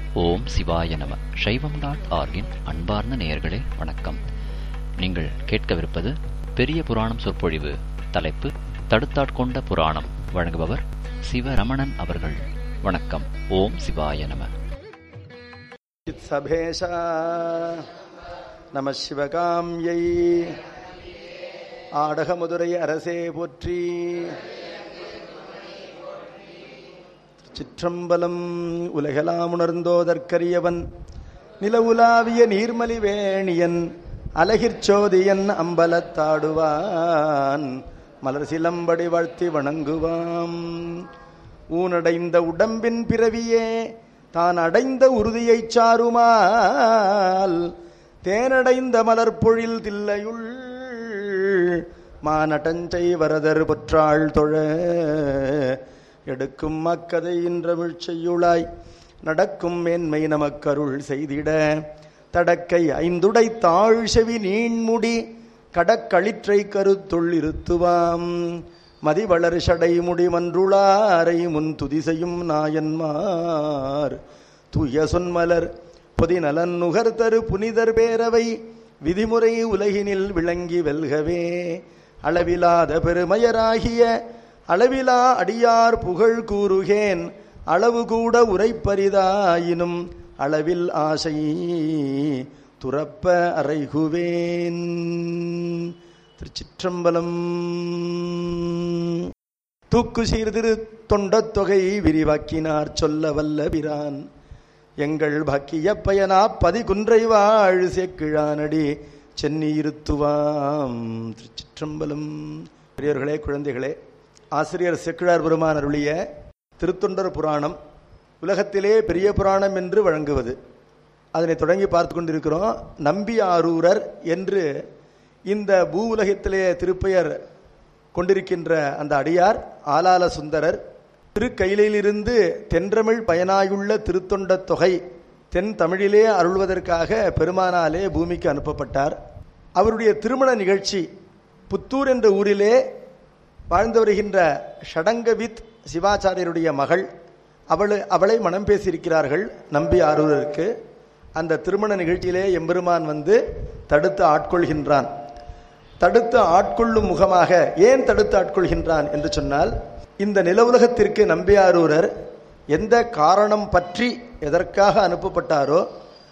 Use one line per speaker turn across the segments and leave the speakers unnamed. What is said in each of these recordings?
ஓம் சிவாய நம சைவம் டாட் ஆர்கின் அன்பார்ந்த நேயர்களே வணக்கம் நீங்கள் கேட்கவிருப்பது பெரிய புராணம் சொற்பொழிவு தலைப்பு தடுத்தாட்கொண்ட புராணம் வழங்குபவர் சிவரமணன் அவர்கள் வணக்கம் ஓம் சிவாய நம
சபேஷா நம சிவகாம்யை ஆடகமுதுரை அரசே போற்றி சிற்றம்பலம் உலகெலாம் உணர்ந்தோதற்கரியவன் நிலவுலாவிய நீர்மலி வேணியன் அலகிற் அம்பலத்தாடுவான் மலர் சிலம்படி வாழ்த்தி வணங்குவாம் ஊனடைந்த உடம்பின் பிறவியே தான் அடைந்த உறுதியைச் சாருமால் தேனடைந்த மலர்பொழில் தில்லையுள் மானடஞ்சை வரதர் பொற்றாள் தொழ எடுக்கும் மக்கதை இன்றமிழ் செய்யுளாய் நடக்கும் மேன்மை நமக்கருள் செய்திட தடக்கை ஐந்துடை தாழ் செவி நீண்முடி கடக்களிற்றை கருத்துள் இருத்துவாம் மதிவளர் சடை முடி மன்றுளாரை முன் துதிசையும் நாயன்மார் தூய சொன்மலர் பொதிநலன் நுகர்தரு புனிதர் பேரவை விதிமுறை உலகினில் விளங்கி வெல்கவே அளவிலாத பெருமையராகிய அளவிலா அடியார் புகழ் கூறுகேன் அளவு கூட உரைப்பரிதாயினும் அளவில் ஆசை துறப்ப அறைகுவேன் திருச்சிற்றம்பலம் தூக்கு சீர்திரு தொண்டத் தொகை விரிவாக்கினார் சொல்ல வல்ல பிரான் எங்கள் பாக்கிய பயனா பதி குன்றை வாழ் சேக்கிழானடி சென்னி இருத்துவாம் திருச்சிற்றம்பலம் பெரியவர்களே குழந்தைகளே ஆசிரியர் செக்கிழார் பெருமான் அருளிய திருத்தொண்டர் புராணம் உலகத்திலே பெரிய புராணம் என்று வழங்குவது அதனை தொடங்கி பார்த்து கொண்டிருக்கிறோம் நம்பி ஆரூரர் என்று இந்த பூ உலகத்திலே திருப்பெயர் கொண்டிருக்கின்ற அந்த அடியார் ஆலால சுந்தரர் திருக்கையிலிருந்து தென்றமிழ் பயனாயுள்ள திருத்தொண்ட தொகை தென் தமிழிலே அருள்வதற்காக பெருமானாலே பூமிக்கு அனுப்பப்பட்டார் அவருடைய திருமண நிகழ்ச்சி புத்தூர் என்ற ஊரிலே வாழ்ந்து வருகின்ற ஷடங்கவித் சிவாச்சாரியருடைய மகள் அவள் அவளை மனம் பேசியிருக்கிறார்கள் நம்பி ஆரூரருக்கு அந்த திருமண நிகழ்ச்சியிலே எம்பெருமான் வந்து தடுத்து ஆட்கொள்கின்றான் தடுத்து ஆட்கொள்ளும் முகமாக ஏன் தடுத்து ஆட்கொள்கின்றான் என்று சொன்னால் இந்த நிலவுலகத்திற்கு நம்பியாரூரர் எந்த காரணம் பற்றி எதற்காக அனுப்பப்பட்டாரோ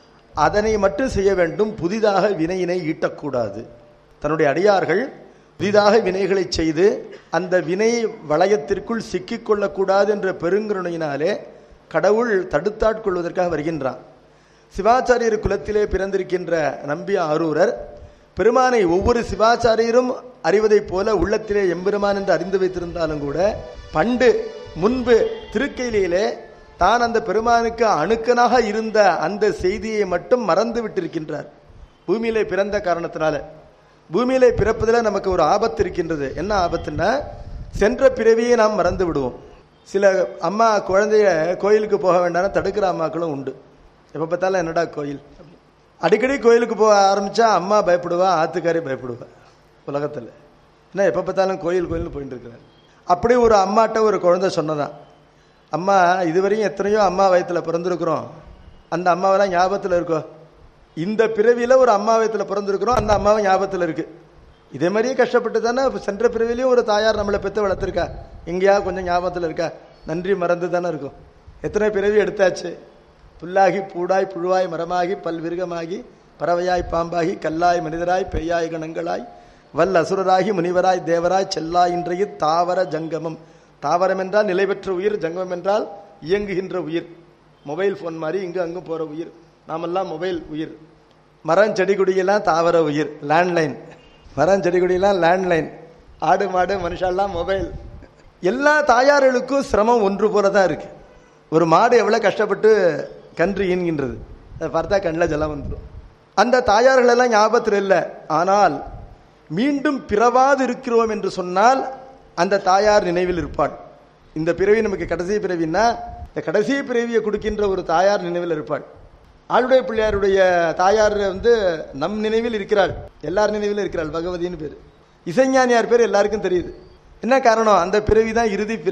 அதனை மட்டும் செய்ய வேண்டும் புதிதாக வினையினை ஈட்டக்கூடாது தன்னுடைய அடியார்கள் புதிதாக வினைகளை செய்து அந்த வினை வளையத்திற்குள் சிக்கிக்கொள்ளக்கூடாது என்ற பெருங்கருணையினாலே கடவுள் தடுத்தாட்கொள்வதற்காக வருகின்றான் சிவாச்சாரியர் குலத்திலே பிறந்திருக்கின்ற நம்பி ஆரூரர் பெருமானை ஒவ்வொரு சிவாச்சாரியரும் அறிவதைப் போல உள்ளத்திலே எம்பெருமான் என்று அறிந்து வைத்திருந்தாலும் கூட பண்டு முன்பு திருக்கையிலே தான் அந்த பெருமானுக்கு அணுக்கனாக இருந்த அந்த செய்தியை மட்டும் மறந்து விட்டிருக்கின்றார் பூமியிலே பிறந்த காரணத்தினால பூமியிலே பிறப்பதில் நமக்கு ஒரு ஆபத்து இருக்கின்றது என்ன ஆபத்துன்னா சென்ற பிறவியை நாம் மறந்து விடுவோம் சில அம்மா குழந்தைய கோயிலுக்கு போக வேண்டாம்னு தடுக்கிற அம்மாக்களும் உண்டு எப்போ பார்த்தாலும் என்னடா கோயில் அடிக்கடி கோயிலுக்கு போக ஆரம்பிச்சா அம்மா பயப்படுவா ஆத்துக்காரி பயப்படுவா உலகத்தில் என்ன எப்போ பார்த்தாலும் கோயில் கோயில்னு போயிட்டு இருக்கிறார் அப்படி ஒரு அம்மாட்ட ஒரு குழந்தை சொன்னதான் அம்மா இதுவரையும் எத்தனையோ அம்மா வயத்தில் பிறந்திருக்கிறோம் அந்த அம்மாவெல்லாம் ஞாபகத்தில் இருக்கோ இந்த பிறவியில் ஒரு அம்மா வயத்தில் பிறந்திருக்கிறோம் அந்த அம்மாவும் ஞாபகத்தில் இருக்கு இதே மாதிரியே கஷ்டப்பட்டு தானே சென்ற பிறவிலையும் ஒரு தாயார் நம்மளை பெற்று வளர்த்துருக்கா எங்கேயா கொஞ்சம் ஞாபகத்தில் இருக்கா நன்றி மறந்து தானே இருக்கும் எத்தனை பிறவி எடுத்தாச்சு புல்லாகி பூடாய் புழுவாய் மரமாகி பல்விருகமாகி பறவையாய் பாம்பாகி கல்லாய் மனிதராய் பெய்யாய் கணங்களாய் வல் அசுரராகி முனிவராய் தேவராய் செல்லாய் இன்றைய தாவர ஜங்கமம் தாவரம் என்றால் நிலை பெற்ற உயிர் ஜங்கமம் என்றால் இயங்குகின்ற உயிர் மொபைல் ஃபோன் மாதிரி இங்கு அங்கும் போகிற உயிர் நாமெல்லாம் மொபைல் உயிர் மரம் செடி கொடியெல்லாம் தாவர உயிர் லேண்ட்லைன் மரம் செடி கொடியெல்லாம் லேண்ட்லைன் ஆடு மாடு மனுஷாலாம் மொபைல் எல்லா தாயார்களுக்கும் சிரமம் ஒன்று போல தான் இருக்கு ஒரு மாடு எவ்வளோ கஷ்டப்பட்டு கன்று ஈன்கின்றது அதை பார்த்தா கண்ணில் ஜலம் வந்துடும் அந்த தாயார்கள் எல்லாம் ஞாபகத்தில் இல்லை ஆனால் மீண்டும் பிறவாது இருக்கிறோம் என்று சொன்னால் அந்த தாயார் நினைவில் இருப்பாள் இந்த பிறவி நமக்கு கடைசி பிறவின்னா இந்த கடைசி பிறவியை கொடுக்கின்ற ஒரு தாயார் நினைவில் இருப்பாள் ஆளுடைய பிள்ளையாருடைய தாயார் வந்து நம் நினைவில் இருக்கிறாள் எல்லார் நினைவில் இருக்கிறாள் பகவதின்னு பேர் இசைஞானியார் பேர் எல்லாருக்கும் தெரியுது என்ன காரணம் அந்த பிறவி தான் இறுதி பிறவி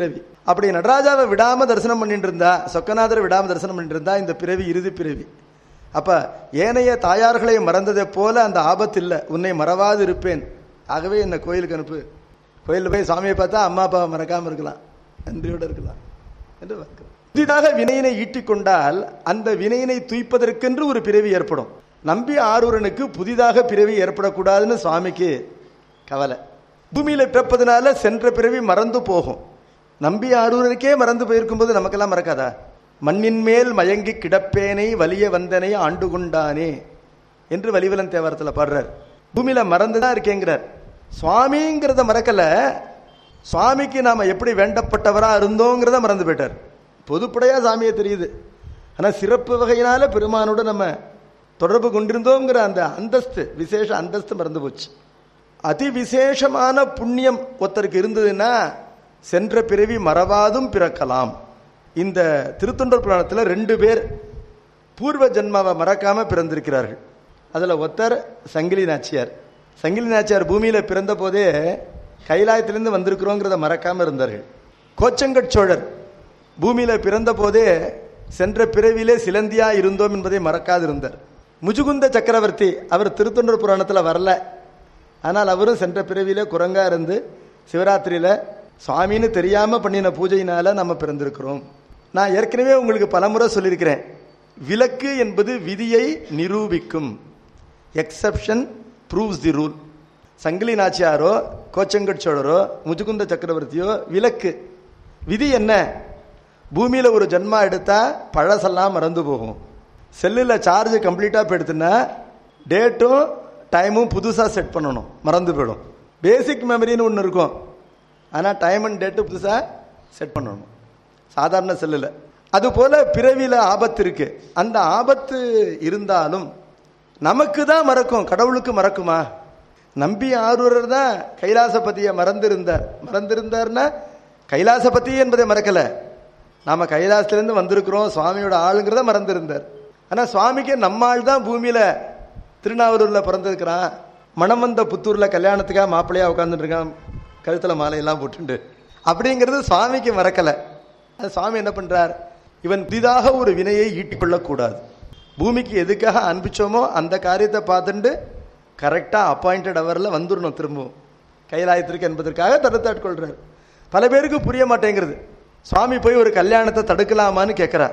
அப்படி நடராஜாவை விடாம தரிசனம் பண்ணிட்டு இருந்தா சொக்கநாதரை விடாம தரிசனம் பண்ணிட்டு இருந்தா இந்த பிறவி இறுதி பிறவி அப்ப ஏனைய தாயார்களை மறந்ததை போல அந்த ஆபத்து இல்லை உன்னை மறவாது இருப்பேன் ஆகவே என்னை கோயிலுக்கு அனுப்பு கோயிலில் போய் சாமியை பார்த்தா அம்மா அப்பாவை மறக்காம இருக்கலாம் நன்றியோடு இருக்கலாம் என்று பார்க்கிறோம். புதிதாக வினையினை ஈட்டிக்கொண்டால் அந்த வினையினை துய்ப்பதற்கென்று ஒரு பிறவி ஏற்படும் நம்பி ஆரூரனுக்கு புதிதாக பிறவி ஏற்படக்கூடாதுன்னு சுவாமிக்கு கவலை பூமியில பிறப்பதனால சென்ற பிறவி மறந்து போகும் நம்பி ஆரூரனுக்கே மறந்து போயிருக்கும்போது நமக்கெல்லாம் மறக்காதா மண்ணின் மேல் மயங்கி கிடப்பேனை வலிய வந்தனை ஆண்டு கொண்டானே என்று வலிவலன் தேவாரத்தில் பாடுறார் பூமியில மறந்துதான் இருக்கேங்கிறார் சுவாமிங்கிறத மறக்கல சுவாமிக்கு நாம எப்படி வேண்டப்பட்டவரா இருந்தோங்கிறத மறந்து போயிட்டார் பொதுப்படையா சாமியை தெரியுது ஆனா சிறப்பு வகையினால பெருமானோட நம்ம தொடர்பு கொண்டிருந்தோங்கிற அந்த அந்தஸ்து விசேஷ அந்தஸ்து மறந்து போச்சு அதி விசேஷமான புண்ணியம் ஒருத்தருக்கு இருந்ததுன்னா சென்ற பிறவி மறவாதும் பிறக்கலாம் இந்த திருத்தொண்டர் புராணத்தில் ரெண்டு பேர் பூர்வ ஜென்மாவை மறக்காம பிறந்திருக்கிறார்கள் அதுல ஒருத்தர் சங்கிலி நாச்சியார் சங்கிலி நாச்சியார் பூமியில பிறந்த போதே கைலாயத்திலிருந்து வந்திருக்கிறோங்கிறத மறக்காம இருந்தார்கள் கோச்சங்கட் சோழர் பூமியில பிறந்த போதே சென்ற பிறவிலே சிலந்தியா இருந்தோம் என்பதை மறக்காது இருந்தார் முஜுகுந்த சக்கரவர்த்தி அவர் திருத்தொண்டர் புராணத்துல வரல ஆனால் அவரும் சென்ற பிறவியில குரங்கா இருந்து சிவராத்திரியில சுவாமின்னு தெரியாம பண்ணின பூஜையினால நம்ம பிறந்திருக்கிறோம் நான் ஏற்கனவே உங்களுக்கு பலமுறை சொல்லியிருக்கிறேன் விலக்கு என்பது விதியை நிரூபிக்கும் எக்ஸப்ஷன் ப்ரூவ்ஸ் தி ரூல் சங்கிலி நாச்சியாரோ கோச்சங்கட் சோழரோ முஜுகுந்த சக்கரவர்த்தியோ விலக்கு விதி என்ன பூமியில ஒரு ஜென்மா எடுத்தா பழசெல்லாம் மறந்து போகும் செல்லில் சார்ஜ் கம்ப்ளீட்டாக போயிடுத்துன்னா டேட்டும் டைமும் புதுசாக செட் பண்ணணும் மறந்து போயிடும் பேசிக் மெமரின்னு ஒன்று இருக்கும் ஆனால் டைம் அண்ட் டேட்டு புதுசாக செட் பண்ணணும் சாதாரண செல்லில் அதுபோல பிறவியில் ஆபத்து இருக்கு அந்த ஆபத்து இருந்தாலும் நமக்கு தான் மறக்கும் கடவுளுக்கு மறக்குமா நம்பி ஆரூரர் தான் கைலாசபதியை மறந்திருந்தார் மறந்திருந்தார்னா கைலாசபதி என்பதை மறக்கல நாம கைலாசத்திலிருந்து வந்திருக்கிறோம் சுவாமியோட ஆளுங்கிறத மறந்திருந்தார் ஆனா சுவாமிக்கு நம்ம ஆள் தான் பூமியில திருநாவூர்ல பிறந்திருக்கிறான் மனம் வந்த புத்தூர்ல கல்யாணத்துக்காக மாப்பிள்ளையா உட்கார்ந்துட்டு இருக்கான் கழுத்துல மாலையெல்லாம் போட்டுண்டு அப்படிங்கிறது சுவாமிக்கு மறக்கல அது சுவாமி என்ன பண்றார் இவன் புதிதாக ஒரு வினையை ஈட்டிக்கொள்ளக்கூடாது பூமிக்கு எதுக்காக அனுப்பிச்சோமோ அந்த காரியத்தை பார்த்துட்டு கரெக்டாக அப்பாயிண்டட் ஹவரில் வந்துடணும் திரும்பவும் கைலாயத்திற்கு என்பதற்காக தடுத்தாட்கொள்றார் பல பேருக்கு புரிய மாட்டேங்கிறது சுவாமி போய் ஒரு கல்யாணத்தை தடுக்கலாமான்னு கேட்குறார்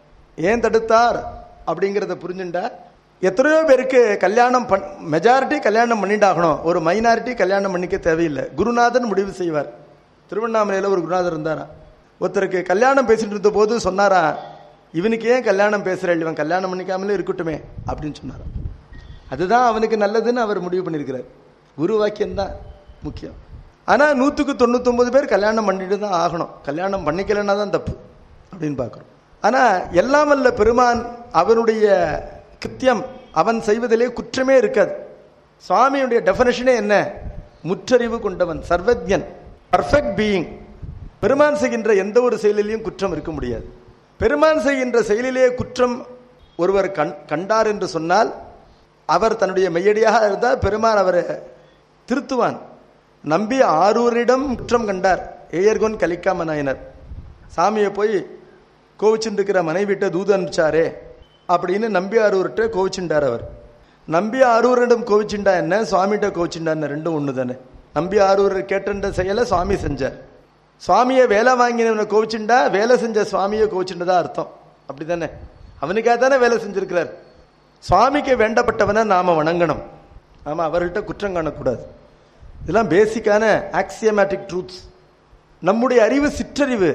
ஏன் தடுத்தார் அப்படிங்கிறத புரிஞ்சுண்டா எத்தனையோ பேருக்கு கல்யாணம் பண் மெஜாரிட்டி கல்யாணம் பண்ணிட்டாகணும் ஒரு மைனாரிட்டி கல்யாணம் பண்ணிக்க தேவையில்லை குருநாதன் முடிவு செய்வார் திருவண்ணாமலையில் ஒரு குருநாதர் இருந்தாரா ஒருத்தருக்கு கல்யாணம் பேசிட்டு இருந்த போது சொன்னாரா இவனுக்கு ஏன் கல்யாணம் பேசுறேன் இவன் கல்யாணம் பண்ணிக்காமலே இருக்கட்டுமே அப்படின்னு சொன்னாராம் அதுதான் அவனுக்கு நல்லதுன்னு அவர் முடிவு பண்ணியிருக்கிறார் குரு வாக்கியம் தான் முக்கியம் ஆனால் நூற்றுக்கு தொண்ணூத்தொம்பது பேர் கல்யாணம் பண்ணிட்டு தான் ஆகணும் கல்யாணம் பண்ணிக்கலைன்னா தான் தப்பு அப்படின்னு பார்க்குறோம் ஆனால் எல்லாம் வல்ல பெருமான் அவனுடைய கிருத்தியம் அவன் செய்வதிலே குற்றமே இருக்காது சுவாமியுடைய டெஃபனேஷனே என்ன முற்றறிவு கொண்டவன் சர்வஜன் பர்ஃபெக்ட் பீயிங் பெருமான் செய்கின்ற எந்த ஒரு செயலிலையும் குற்றம் இருக்க முடியாது பெருமான் செய்கின்ற செயலிலே குற்றம் ஒருவர் கண் கண்டார் என்று சொன்னால் அவர் தன்னுடைய மெய்யடியாக இருந்தால் பெருமான் அவரை திருத்துவான் நம்பி ஆரூரிடம் குற்றம் கண்டார் ஏயர்கோன் கலிக்காம நாயனர் சாமியை போய் கோவிச்சுட்டு இருக்கிற மனைவிட்ட தூது அனுப்பிச்சாரே அப்படின்னு நம்பி ஆரூர்கிட்ட கோவிச்சுண்டார் அவர் நம்பி ஆரூரிடம் கோவிச்சுண்டா என்ன சுவாமிகிட்ட கோவிச்சுண்டான்னு ரெண்டும் ஒன்று தானே நம்பி ஆரூர் கேட்ட செயலை சுவாமி செஞ்சார் சுவாமியை வேலை வாங்கினவனை கோவிச்சுண்டா வேலை செஞ்ச சுவாமியை கோவிச்சுண்டதா அர்த்தம் அப்படிதானே அவனுக்காக தானே வேலை செஞ்சிருக்கிறார் சுவாமிக்கு வேண்டப்பட்டவனை நாம வணங்கணும் நாம அவர்கள்ட்ட குற்றம் காணக்கூடாது இதெல்லாம் பேசிக்கான ஆக்சியமேட்டிக் ட்ரூத்ஸ் நம்முடைய அறிவு சிற்றறிவு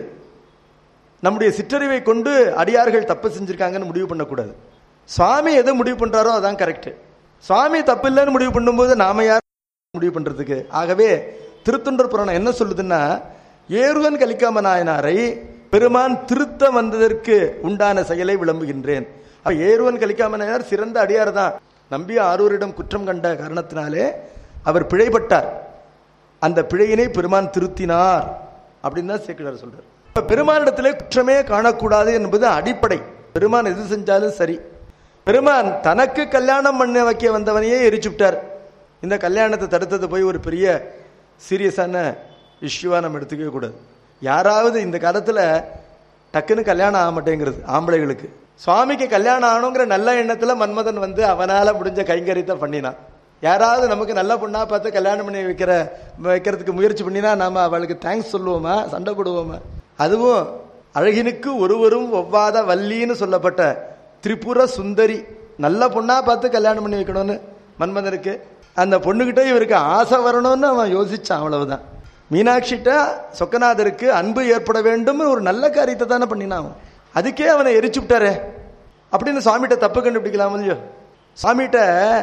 நம்முடைய சிற்றறிவை கொண்டு அடியார்கள் தப்பு செஞ்சிருக்காங்கன்னு முடிவு பண்ணக்கூடாது சுவாமி எதை முடிவு பண்றாரோ அதான் கரெக்ட் சுவாமி தப்பு இல்லைன்னு முடிவு பண்ணும்போது நாம யார் முடிவு பண்றதுக்கு ஆகவே திருத்தொண்டர் புராணம் என்ன சொல்லுதுன்னா ஏறுவன் கலிக்காம நாயனாரை பெருமான் திருத்த வந்ததற்கு உண்டான செயலை விளம்புகின்றேன் அப்ப ஏறுவன் கலிக்காம நாயனார் சிறந்த அடியார் தான் நம்பி ஆரூரிடம் குற்றம் கண்ட காரணத்தினாலே அவர் பிழைப்பட்டார் அந்த பிழையினை பெருமான் திருத்தினார் அப்படின்னு தான் சேக்கிழார் சொல்றார் இப்ப பெருமானிடத்திலே குற்றமே காணக்கூடாது என்பது அடிப்படை பெருமான் எது செஞ்சாலும் சரி பெருமான் தனக்கு கல்யாணம் பண்ண வைக்க வந்தவனையே எரிச்சு விட்டார் இந்த கல்யாணத்தை தடுத்தது போய் ஒரு பெரிய சீரியஸான இஷ்யூவா நம்ம எடுத்துக்கவே கூடாது யாராவது இந்த காலத்துல டக்குன்னு கல்யாணம் ஆக மாட்டேங்கிறது ஆம்பளைகளுக்கு சுவாமிக்கு கல்யாணம் ஆகணுங்கிற நல்ல எண்ணத்துல மன்மதன் வந்து அவனால முடிஞ்ச கைங்கரியத்தை பண்ணினான் யாராவது நமக்கு நல்ல பொண்ணா பார்த்து கல்யாணம் பண்ணி வைக்கிற வைக்கிறதுக்கு முயற்சி பண்ணினா நாம அவளுக்கு தேங்க்ஸ் சொல்லுவோமா சண்டை போடுவோமா அதுவும் அழகினுக்கு ஒருவரும் ஒவ்வாத வள்ளின்னு சொல்லப்பட்ட திரிபுர சுந்தரி நல்ல பொண்ணா பார்த்து கல்யாணம் பண்ணி வைக்கணும்னு மன்மதனுக்கு அந்த பொண்ணுகிட்ட இவருக்கு ஆசை வரணும்னு அவன் யோசிச்சான் அவ்வளவுதான் மீனாட்சிட்ட சொக்கநாதருக்கு அன்பு ஏற்பட வேண்டும் ஒரு நல்ல காரியத்தை தானே பண்ணினான் அவன் அதுக்கே அவனை எரிச்சு விட்டாரே அப்படின்னு சுவாமிகிட்ட தப்பு கண்டுபிடிக்கலாம் இல்லையோ சுவாமிகிட்ட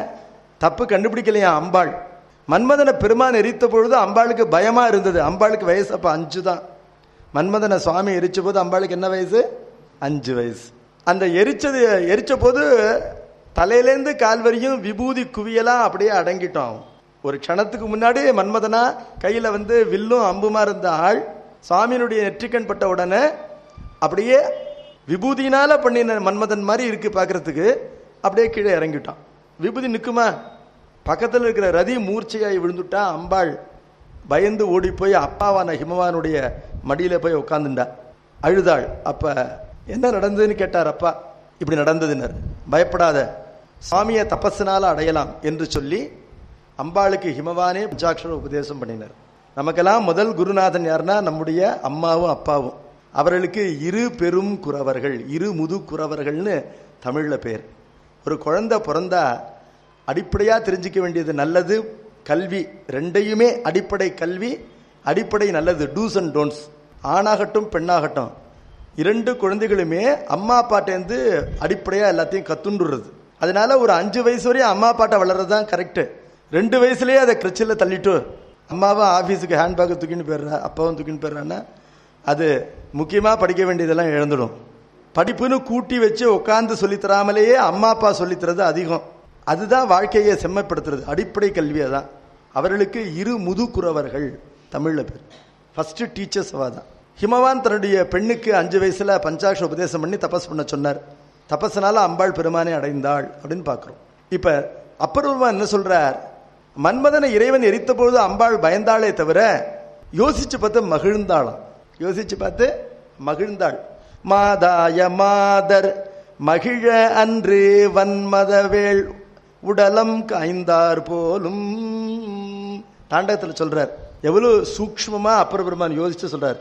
தப்பு கண்டுபிடிக்கலையா அம்பாள் மன்மதனை பெருமான் எரித்த பொழுது அம்பாளுக்கு பயமா இருந்தது அம்பாளுக்கு வயசு அப்ப அஞ்சு தான் மன்மதனை சுவாமி எரிச்ச போது அம்பாளுக்கு என்ன வயசு அஞ்சு வயசு அந்த எரிச்சது எரிச்ச போது தலையிலேருந்து கால் வரையும் விபூதி குவியலாம் அப்படியே அடங்கிட்டோம் அவன். ஒரு க்ஷணத்துக்கு முன்னாடி மன்மதனா கையில வந்து வில்லும் அம்புமா இருந்த ஆள் சுவாமியினுடைய நெற்றிக்கண் பட்ட உடனே அப்படியே விபூதியினால பண்ணின மன்மதன் மாதிரி இருக்கு பார்க்கிறதுக்கு அப்படியே கீழே இறங்கிட்டான் விபூதி நிக்குமா பக்கத்தில் இருக்கிற ரதி மூர்ச்சையாய் விழுந்துட்டா அம்பாள் பயந்து ஓடி போய் அப்பாவான ஹிமவானுடைய மடியில போய் உட்காந்துண்டா அழுதாள் அப்ப என்ன நடந்ததுன்னு கேட்டார் அப்பா இப்படி நடந்ததுனர் பயப்படாத சுவாமியை தபஸினால அடையலாம் என்று சொல்லி அம்பாளுக்கு ஹிமவானே பஞ்சாட்சர உபதேசம் பண்ணினார் நமக்கெல்லாம் முதல் குருநாதன் யாருன்னா நம்முடைய அம்மாவும் அப்பாவும் அவர்களுக்கு இரு பெரும் குறவர்கள் இரு முது குறவர்கள்னு தமிழ்ல பேர் ஒரு குழந்தை பிறந்தா அடிப்படையா தெரிஞ்சுக்க வேண்டியது நல்லது கல்வி ரெண்டையுமே அடிப்படை கல்வி அடிப்படை நல்லது டூஸ் அண்ட் டோன்ட்ஸ் ஆணாகட்டும் பெண்ணாகட்டும் இரண்டு குழந்தைகளுமே அம்மா அப்பாட்டேருந்து அடிப்படையா எல்லாத்தையும் கத்துண்டுறது அதனால ஒரு அஞ்சு வயசு வரையும் அம்மா அப்பாட்ட வளர்றது தான் கரெக்ட் ரெண்டு வயசுலயே அதை கிரச்சில தள்ளிட்டு அம்மாவும் ஆபீஸுக்கு ஹேண்ட்பேக்கை தூக்கின்னு போயிடுறா அப்பாவும் தூக்கின்னு போயிடுறான்னா அது முக்கியமா படிக்க வேண்டியதெல்லாம் இழந்துடும் படிப்புன்னு கூட்டி வச்சு உட்கார்ந்து சொல்லித் தராமலேயே அம்மா அப்பா சொல்லித் தரது அதிகம் அதுதான் வாழ்க்கையை செம்மைப்படுத்துறது அடிப்படை கல்வியை தான் அவர்களுக்கு இரு முதுகுறவர்கள் தமிழ்ல பேர் ஃபர்ஸ்ட் டீச்சர்ஸ் அவா தான் ஹிமவான் தன்னுடைய பெண்ணுக்கு அஞ்சு வயசுல பஞ்சாட்ச உபதேசம் பண்ணி தபஸ் பண்ண சொன்னார் தபஸ்னால அம்பாள் பெருமானை அடைந்தாள் அப்படின்னு பார்க்கிறோம் இப்ப அப்பருவமா என்ன சொல்றார் மன்மதனை இறைவன் எரித்த பொழுது அம்பாள் பயந்தாளே தவிர யோசிச்சு பார்த்து மகிழ்ந்தாளாம் யோசிச்சு பார்த்து மகிழ்ந்தாள் மாதாய மாதர் மகிழ அன்று வன்மதவேள் உடலம் காய்ந்தார் போலும் தாண்டகத்துல சொல்றார் எவ்வளவு சூக்ஷ்மமா அப்பர் பெருமான் யோசிச்சு சொல்றார்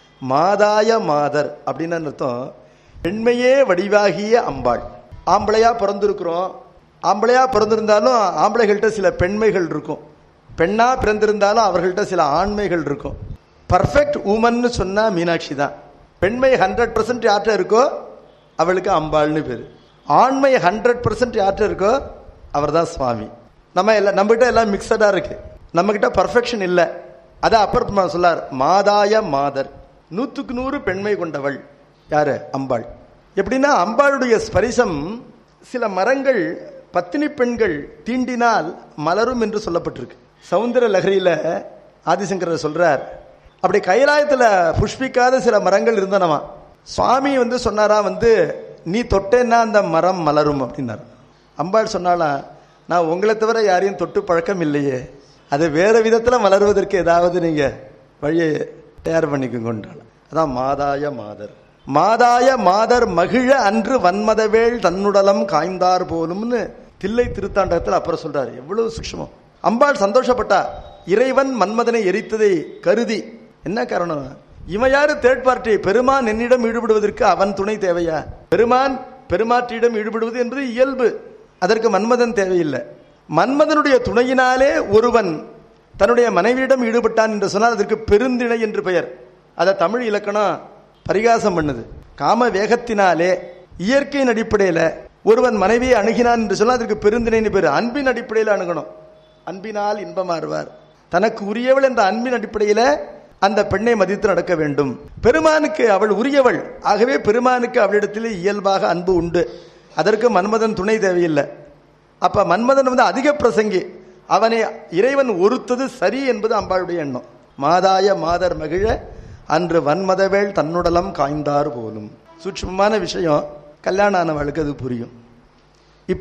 மாதாய மாதர் அப்படின்னு அர்த்தம் பெண்மையே வடிவாகிய அம்பாள் ஆம்பளையா பிறந்திருக்கிறோம் ஆம்பளையா பிறந்திருந்தாலும் ஆம்பளைகள்கிட்ட சில பெண்மைகள் இருக்கும் பெண்ணா பிறந்திருந்தாலும் அவர்கள்ட்ட சில ஆண்மைகள் இருக்கும் பர்ஃபெக்ட் உமன்னு சொன்னா மீனாட்சி தான் பெண்மை ஹண்ட்ரட் பர்சன்ட் யார்கிட்ட இருக்கோ அவளுக்கு அம்பாள்னு பேரு ஆண்மை ஹண்ட்ரட் பர்சன்ட் யார்கிட்ட இருக்கோ அவர் தான் சுவாமி நம்ம எல்லாம் நம்மகிட்ட எல்லாம் மிக்சடா இருக்கு நம்ம கிட்ட பர்ஃபெக்ஷன் இல்லை அதான் அப்பர் சொல்லார் மாதாய மாதர் நூத்துக்கு நூறு பெண்மை கொண்டவள் யாரு அம்பாள் எப்படின்னா அம்பாளுடைய ஸ்பரிசம் சில மரங்கள் பத்தினி பெண்கள் தீண்டினால் மலரும் என்று சொல்லப்பட்டிருக்கு சவுந்தர லகரியில ஆதிசங்கரர் சொல்றார் அப்படி கைலாயத்துல புஷ்பிக்காத சில மரங்கள் இருந்தனவா சுவாமி வந்து சொன்னாரா வந்து நீ தொட்டேன்னா அந்த மரம் மலரும் அப்படின்னார் அம்பாள் சொன்னாலா நான் உங்களை தவிர யாரையும் தொட்டு பழக்கம் இல்லையே அது வேற விதத்துல மலர்வதற்கு ஏதாவது நீங்க வழியை தயார் பண்ணிக்கொண்டாள் அதான் மாதாய மாதர் மாதாய மாதர் மகிழ அன்று வன்மதவேள் தன்னுடலம் காய்ந்தார் போலும்னு தில்லை திருத்தாண்டகத்தில் அப்புறம் சொல்றாரு எவ்வளவு சூக்ஷ்மம் அம்பாள் சந்தோஷப்பட்டா இறைவன் மன்மதனை எரித்ததை கருதி என்ன காரணம் இவன் யாரு தேர்ட் பார்ட்டி பெருமான் என்னிடம் ஈடுபடுவதற்கு அவன் துணை தேவையா பெருமான் பெருமாற்றியிடம் ஈடுபடுவது என்பது இயல்பு அதற்கு மன்மதன் தேவையில்லை மன்மதனுடைய துணையினாலே ஒருவன் தன்னுடைய மனைவியிடம் ஈடுபட்டான் என்று சொன்னால் அதற்கு பெருந்திணை என்று பெயர் அதை தமிழ் இலக்கணம் பரிகாசம் பண்ணுது காம வேகத்தினாலே இயற்கையின் அடிப்படையில் ஒருவன் மனைவியை அணுகினான் என்று சொன்னால் அதற்கு பெருந்திணைன்னு பேர் அன்பின் அடிப்படையில் அணுகணும் அன்பினால் இன்பமாறுவார் தனக்கு உரியவள் என்ற அன்பின் அடிப்படையில் அந்த பெண்ணை மதித்து நடக்க வேண்டும் பெருமானுக்கு அவள் உரியவள் ஆகவே பெருமானுக்கு அவளிடத்தில் இயல்பாக அன்பு உண்டு அதற்கு மன்மதன் துணை தேவையில்லை அப்ப மன்மதன் வந்து அதிக பிரசங்கி அவனை இறைவன் ஒருத்தது சரி என்பது அம்பாளுடைய எண்ணம் மாதாய மாதர் மகிழ அன்று வன்மதவேள் தன்னுடலம் காய்ந்தார் போலும் சூட்சமமான விஷயம் கல்யாணம் ஆனவளுக்கு அது புரியும் இப்ப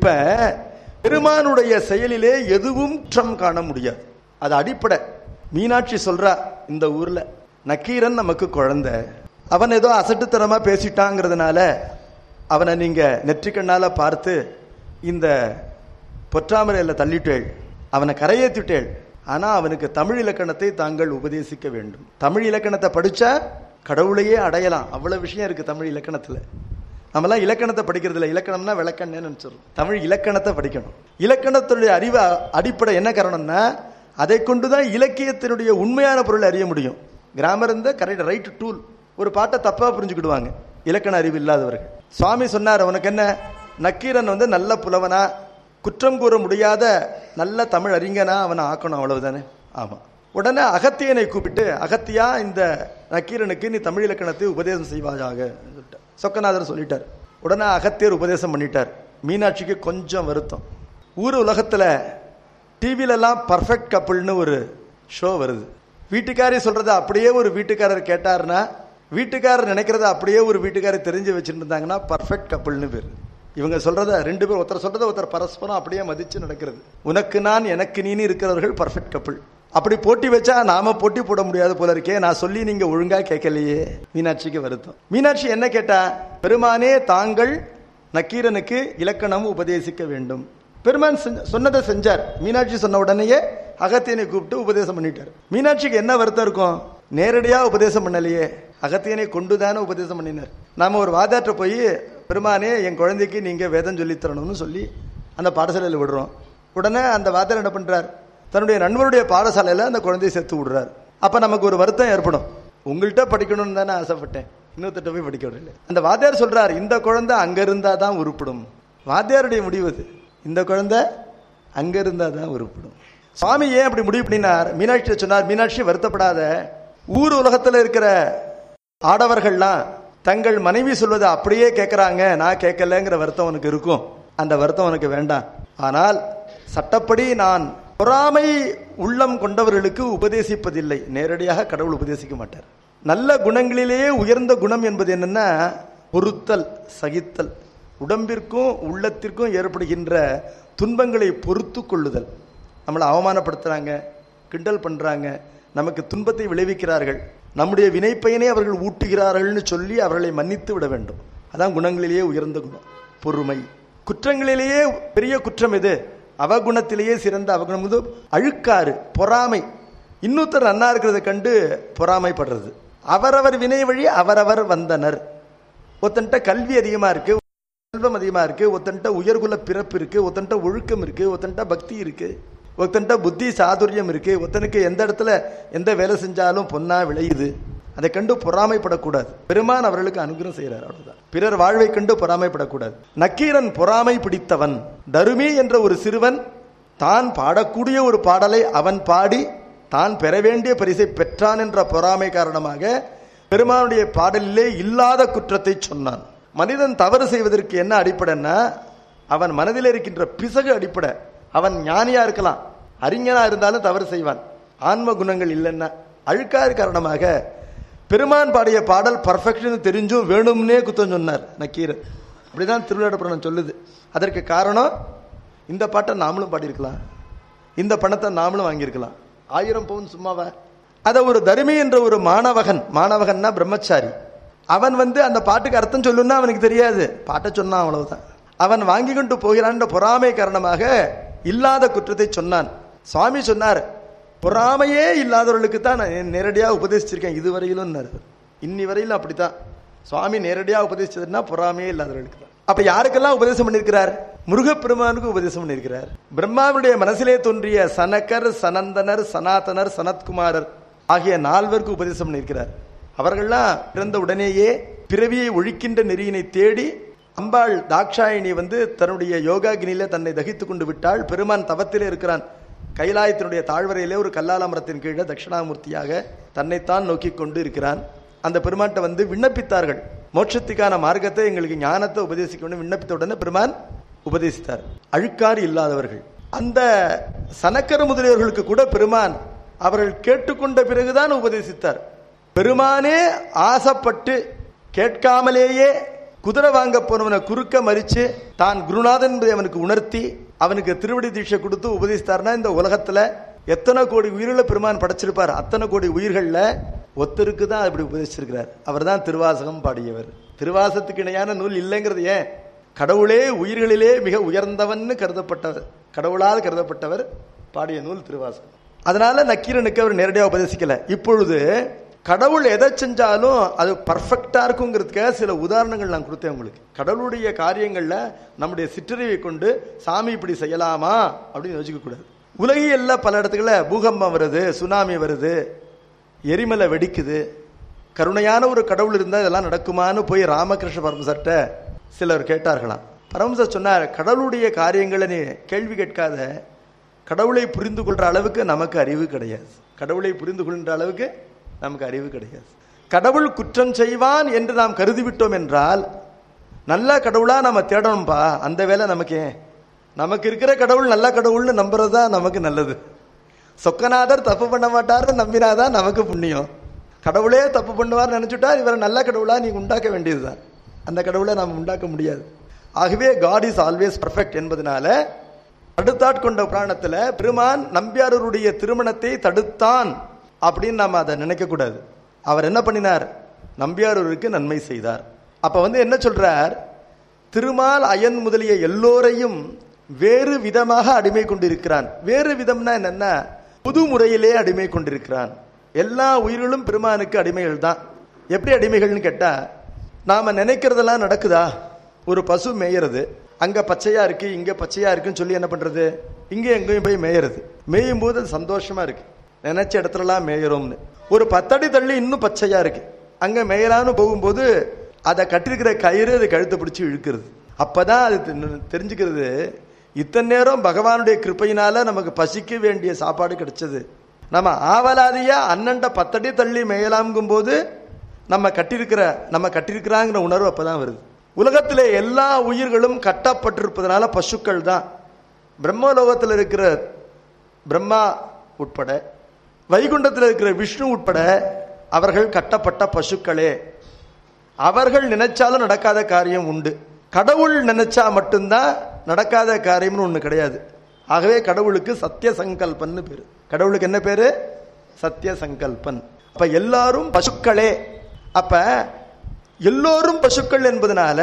பெருமானுடைய செயலிலே எதுவும் குற்றம் காண முடியாது அது அடிப்படை மீனாட்சி சொல்றா இந்த ஊர்ல நக்கீரன் நமக்கு குழந்தை அவன் ஏதோ அசட்டுத்தனமா பேசிட்டாங்கிறதுனால அவனை நீங்க நெற்றிக்கண்ணால பார்த்து இந்த பொற்றாமரையில தள்ளிட்டேள் அவனை கரையேற்றிட்டேள் ஆனா அவனுக்கு தமிழ் இலக்கணத்தை தாங்கள் உபதேசிக்க வேண்டும் தமிழ் இலக்கணத்தை படிச்சா கடவுளையே அடையலாம் அவ்வளவு விஷயம் இருக்கு தமிழ் இலக்கணத்துல நம்மலாம் இலக்கணத்தை படிக்கிறது இல்லை இலக்கணம்னா விளக்கண்ணே நினைச்சிடும் தமிழ் இலக்கணத்தை படிக்கணும் இலக்கணத்தினுடைய அறிவு அடிப்படை என்ன காரணம்னா அதை கொண்டுதான் இலக்கியத்தினுடைய உண்மையான பொருளை அறிய முடியும் கிராமர் இந்த கரெக்ட் ரைட் டூல் ஒரு பாட்டை தப்பா புரிஞ்சுக்கிடுவாங்க இலக்கண அறிவு இல்லாதவர்கள் சுவாமி சொன்னார் உனக்கு என்ன நக்கீரன் வந்து நல்ல புலவனா குற்றம் கூற முடியாத நல்ல தமிழ் அறிஞனா அவனை ஆக்கணும் அவ்வளவுதானே ஆமா உடனே அகத்தியனை கூப்பிட்டு அகத்தியா இந்த நக்கீரனுக்கு நீ தமிழ் இலக்கணத்தை உபதேசம் செய்வாயாக சொல்லிட்டார். சொக்கநாதர் சொல்லிட்டார் உடனே அகத்தியர் உபதேசம் பண்ணிட்டார் மீனாட்சிக்கு கொஞ்சம் வருத்தம் ஊர் உலகத்துல டிவில எல்லாம் பர்ஃபெக்ட் கப்புள்னு ஒரு ஷோ வருது வீட்டுக்காரி சொல்றத அப்படியே ஒரு வீட்டுக்காரர் கேட்டாருன்னா வீட்டுக்காரர் நினைக்கிறத அப்படியே ஒரு வீட்டுக்காரர் தெரிஞ்சு வச்சுட்டு இருந்தாங்கன்னா பர்ஃபெக்ட் கப்புள்னு பேர் இவங்க சொல்றத ரெண்டு பேர் ஒருத்தர் சொல்றத ஒருத்தர் பரஸ்பரம் அப்படியே மதிச்சு நடக்கிறது உனக்கு நான் எனக்கு நீனு இருக்கிறவர்கள் பர்ஃபெக்ட் கப்புள் அப்படி போட்டி வச்சா நாம போட்டி போட முடியாது போல இருக்கே நான் சொல்லி நீங்க ஒழுங்கா கேட்கலையே மீனாட்சிக்கு வருத்தம் மீனாட்சி என்ன கேட்டா பெருமானே தாங்கள் நக்கீரனுக்கு இலக்கணம் உபதேசிக்க வேண்டும் பெருமான் செஞ்ச- சொன்னதை செஞ்சார் மீனாட்சி சொன்ன உடனேயே அகத்தியனை கூப்பிட்டு உபதேசம் பண்ணிட்டார் மீனாட்சிக்கு என்ன வருத்தம் இருக்கும் நேரடியா உபதேசம் பண்ணலையே அகத்தியனை கொண்டுதானே உபதேசம் பண்ணினார் நாம ஒரு வாதாட்ட போய் பெருமானே என் குழந்தைக்கு நீங்க வேதம் சொல்லித் தரணும்னு சொல்லி அந்த பாடசாலையில் விடுறோம் உடனே அந்த வாத்தியார் என்ன பண்றார் தன்னுடைய நண்பருடைய பாடசாலையில அந்த குழந்தையை சேர்த்து விடுறார் அப்ப நமக்கு ஒரு வருத்தம் ஏற்படும் உங்கள்கிட்ட படிக்கணும்னு தானே ஆசைப்பட்டேன் இன்னொருத்தட்ட போய் படிக்க விடல அந்த வாத்தியார் சொல்றார் இந்த குழந்தை அங்க இருந்தா தான் உருப்படும் வாத்தியாருடைய முடிவு அது இந்த குழந்தை அங்க இருந்தா தான் உருப்படும் சுவாமி ஏன் அப்படி முடிவு பண்ணினார் மீனாட்சி சொன்னார் மீனாட்சி வருத்தப்படாத ஊர் உலகத்துல இருக்கிற ஆடவர்கள்லாம் தங்கள் மனைவி சொல்வதை அப்படியே கேட்கறாங்க நான் கேட்கலங்கிற வருத்தம் உனக்கு இருக்கும் அந்த வருத்தம் உனக்கு வேண்டாம் ஆனால் சட்டப்படி நான் பொறாமை உள்ளம் கொண்டவர்களுக்கு உபதேசிப்பதில்லை நேரடியாக கடவுள் உபதேசிக்க மாட்டார் நல்ல குணங்களிலேயே உயர்ந்த குணம் என்பது என்னன்னா பொறுத்தல் சகித்தல் உடம்பிற்கும் உள்ளத்திற்கும் ஏற்படுகின்ற துன்பங்களை பொறுத்து கொள்ளுதல் நம்மளை அவமானப்படுத்துறாங்க கிண்டல் பண்றாங்க நமக்கு துன்பத்தை விளைவிக்கிறார்கள் நம்முடைய வினைப்பயனை அவர்கள் ஊட்டுகிறார்கள்னு சொல்லி அவர்களை மன்னித்து விட வேண்டும் அதான் குணங்களிலேயே உயர்ந்த குணம் பொறுமை குற்றங்களிலேயே பெரிய குற்றம் எது அவகுணத்திலேயே சிறந்த அவகுணம் இது அழுக்காறு பொறாமை இன்னொருத்தர் நன்னா இருக்கிறத கண்டு பொறாமைப்படுறது அவரவர் வினை வழி அவரவர் வந்தனர் ஒருத்தன்ட்ட கல்வி அதிகமா இருக்கு செல்வம் அதிகமா இருக்கு ஒருத்தன்ட்ட உயர்குல பிறப்பு இருக்கு ஒருத்தன்ட்ட ஒழுக்கம் இருக்கு ஒருத்தன்ட்ட பக்தி இருக்கு ஒருத்தன்ட்ட புத்தி சாதுரியம் இருக்கு ஒருத்தனுக்கு எந்த இடத்துல எந்த வேலை செஞ்சாலும் பொன்னா விளையுது அதை கண்டு பொறாமைப்படக்கூடாது பெருமான் அவர்களுக்கு அனுகிரகம் செய்யறார் அவ்வளவுதான் பிறர் வாழ்வை கண்டு பொறாமைப்படக்கூடாது நக்கீரன் பொறாமை பிடித்தவன் தருமி என்ற ஒரு சிறுவன் தான் பாடக்கூடிய ஒரு பாடலை அவன் பாடி தான் பெற வேண்டிய பரிசை பெற்றான் என்ற பொறாமை காரணமாக பெருமானுடைய பாடலிலே இல்லாத குற்றத்தை சொன்னான் மனிதன் தவறு செய்வதற்கு என்ன அடிப்படைன்னா அவன் மனதில் இருக்கின்ற பிசகு அடிப்படை அவன் ஞானியா இருக்கலாம் அறிஞனா இருந்தாலும் தவறு செய்வான் ஆன்ம குணங்கள் இல்லைன்னா அழுக்காறு காரணமாக பெருமான் பாடிய பாடல் பர்ஃபெக்ஷன் தெரிஞ்சும் வேணும்னே குத்தம் சொன்னார் நக்கீரர் அப்படிதான் திருவிழாடப்புறம் சொல்லுது அதற்கு காரணம் இந்த பாட்டை நாமளும் பாடியிருக்கலாம் இந்த பணத்தை நாமளும் வாங்கியிருக்கலாம் ஆயிரம் பவுன் சும்மாவா அதை ஒரு தருமி என்ற ஒரு மாணவகன் மாணவகன்னா பிரம்மச்சாரி அவன் வந்து அந்த பாட்டுக்கு அர்த்தம் சொல்லுன்னா அவனுக்கு தெரியாது பாட்டை சொன்னான் அவ்வளவுதான் அவன் வாங்கி கொண்டு போகிறான் பொறாமை காரணமாக இல்லாத குற்றத்தை சொன்னான் சுவாமி சொன்னார் பொறாமையே இல்லாதவர்களுக்கு தான் நான் நேரடியாக உபதேசிச்சிருக்கேன் இதுவரையிலும் இன்னி வரையிலும் அப்படித்தான் சுவாமி நேரடியாக உபதேசிச்சதுன்னா பொறாமையே இல்லாதவர்களுக்கு தான் அப்ப யாருக்கெல்லாம் உபதேசம் பண்ணியிருக்கிறார் முருகப்பெருமானுக்கு உபதேசம் பண்ணியிருக்கிறார் பிரம்மாவுடைய மனசிலே தோன்றிய சனகர் சனந்தனர் சனாதனர் சனத்குமாரர் ஆகிய நால்வருக்கு உபதேசம் பண்ணியிருக்கிறார் அவர்கள்லாம் பிறந்த உடனேயே பிறவியை ஒழிக்கின்ற நெறியினை தேடி அம்பாள் தாக்ஷாயினி வந்து தன்னுடைய யோகாகினியில தன்னை தகித்துக் கொண்டு விட்டாள் பெருமான் தவத்திலே இருக்கிறான் கைலாயத்தினுடைய தாழ்வரையிலே ஒரு கல்லால மரத்தின் கீழே தட்சிணாமூர்த்தியாக தன்னைத்தான் நோக்கி கொண்டு இருக்கிறான் அந்த பெருமான்கிட்ட வந்து விண்ணப்பித்தார்கள் மோட்சத்துக்கான மார்க்கத்தை எங்களுக்கு ஞானத்தை உபதேசிக்க வேண்டும் விண்ணப்பித்த உடனே பெருமான் உபதேசித்தார் அழுக்காறு இல்லாதவர்கள் அந்த சனக்கர் முதலியவர்களுக்கு கூட பெருமான் அவர்கள் கேட்டுக்கொண்ட பிறகுதான் உபதேசித்தார் பெருமானே ஆசைப்பட்டு கேட்காமலேயே குதிரை வாங்க போனவனை குறுக்க மறிச்சு தான் குருநாதன் என்பதை அவனுக்கு உணர்த்தி அவனுக்கு திருவடி தீட்சை கொடுத்து உபதேசித்தார்னா இந்த உலகத்துல எத்தனை கோடி உயிர்களை பெருமான் படைச்சிருப்பார் அத்தனை கோடி உயிர்கள்ல ஒத்தருக்கு தான் இப்படி உபதேசிச்சிருக்கிறார் அவர் தான் திருவாசகம் பாடியவர் திருவாசத்துக்கு இணையான நூல் இல்லைங்கிறது ஏன் கடவுளே உயிர்களிலே மிக உயர்ந்தவன்னு கருதப்பட்டவர் கடவுளால் கருதப்பட்டவர் பாடிய நூல் திருவாசகம் அதனால நக்கீரனுக்கு அவர் நேரடியாக உபதேசிக்கல இப்பொழுது கடவுள் எதை செஞ்சாலும் அது பர்ஃபெக்டா இருக்குங்கிறதுக்காக சில உதாரணங்கள் நான் கொடுத்தேன் உங்களுக்கு கடவுளுடைய காரியங்கள்ல நம்முடைய சிற்றறிவை கொண்டு சாமி இப்படி செய்யலாமா அப்படின்னு யோசிக்க கூடாது உலகியல்ல பல இடத்துக்குள்ள பூகம்பம் வருது சுனாமி வருது எரிமலை வெடிக்குது கருணையான ஒரு கடவுள் இருந்தால் இதெல்லாம் நடக்குமான்னு போய் ராமகிருஷ்ண பரமசர்ட்ட சிலர் கேட்டார்களாம் பரமசர் சொன்னார் கடவுளுடைய காரியங்களை நீ கேள்வி கேட்காத கடவுளை புரிந்து கொள்ற அளவுக்கு நமக்கு அறிவு கிடையாது கடவுளை புரிந்து கொள்கின்ற அளவுக்கு நமக்கு அறிவு கிடையாது கடவுள் குற்றம் செய்வான் என்று நாம் கருதிவிட்டோம் என்றால் நல்ல கடவுளா நம்ம தேடணும்பா அந்த வேலை நமக்கு ஏன் நமக்கு இருக்கிற கடவுள் நல்ல கடவுள்னு நம்புறது தான் நமக்கு நல்லது சொக்கநாதர் தப்பு பண்ண மாட்டார்னு நம்பினாதான் நமக்கு புண்ணியம் கடவுளே தப்பு பண்ணுவார் நினைச்சுட்டா இவரை நல்ல கடவுளா நீங்க உண்டாக்க வேண்டியதுதான் அந்த கடவுளை நாம் உண்டாக்க முடியாது ஆகவே காட் இஸ் ஆல்வேஸ் பர்ஃபெக்ட் என்பதனால தடுத்தாட்கொண்ட புராணத்துல பெருமான் நம்பியாரருடைய திருமணத்தை தடுத்தான் அப்படின்னு நாம அதை நினைக்க கூடாது அவர் என்ன பண்ணினார் நம்பியாரூருக்கு நன்மை செய்தார் அப்ப வந்து என்ன சொல்றார் திருமால் அயன் முதலிய எல்லோரையும் வேறு விதமாக அடிமை கொண்டிருக்கிறான் வேறு விதம்னா என்னன்னா புது முறையிலே அடிமை கொண்டிருக்கிறான் எல்லா உயிர்களும் பெருமானுக்கு அடிமைகள் தான் எப்படி அடிமைகள்னு கேட்டா நாம நினைக்கிறதெல்லாம் நடக்குதா ஒரு பசு மேயறது அங்க பச்சையா இருக்கு இங்க பச்சையா இருக்குன்னு சொல்லி என்ன பண்றது இங்க எங்கேயும் போய் மேயறது மேயும் போது அது சந்தோஷமா இருக்கு நினைச்ச இடத்துலலாம் மேயறோம்னு ஒரு பத்தடி தள்ளி இன்னும் பச்சையா இருக்கு அங்க மேயலான்னு போகும்போது அதை கட்டிருக்கிற கயிறு அது கழுத்தை பிடிச்சி இழுக்கிறது அப்பதான் அது தெ- தெரிஞ்சுக்கிறது இத்தனை நேரம் பகவானுடைய கிருப்பையினால நமக்கு பசிக்க வேண்டிய சாப்பாடு கிடைச்சது நம்ம ஆவலாதியா அண்ணன்ட பத்தடி தள்ளி மேயலாம்கும் போது நம்ம கட்டியிருக்கிற நம்ம கட்டியிருக்கிறாங்கிற உணர்வு அப்பதான் வருது உலகத்திலே எல்லா உயிர்களும் கட்டப்பட்டிருப்பதனால பசுக்கள் தான் பிரம்மலோகத்தில் இருக்கிற பிரம்மா உட்பட வைகுண்டத்தில் இருக்கிற விஷ்ணு உட்பட அவர்கள் கட்டப்பட்ட பசுக்களே அவர்கள் நினைச்சாலும் நடக்காத காரியம் உண்டு கடவுள் நினைச்சா மட்டும்தான் நடக்காத காரியம்னு ஒண்ணு கிடையாது ஆகவே கடவுளுக்கு சத்திய சங்கல்பன்னு பேரு கடவுளுக்கு என்ன பேரு சத்திய சங்கல்பன் அப்ப எல்லாரும் பசுக்களே அப்ப எல்லோரும் பசுக்கள் என்பதனால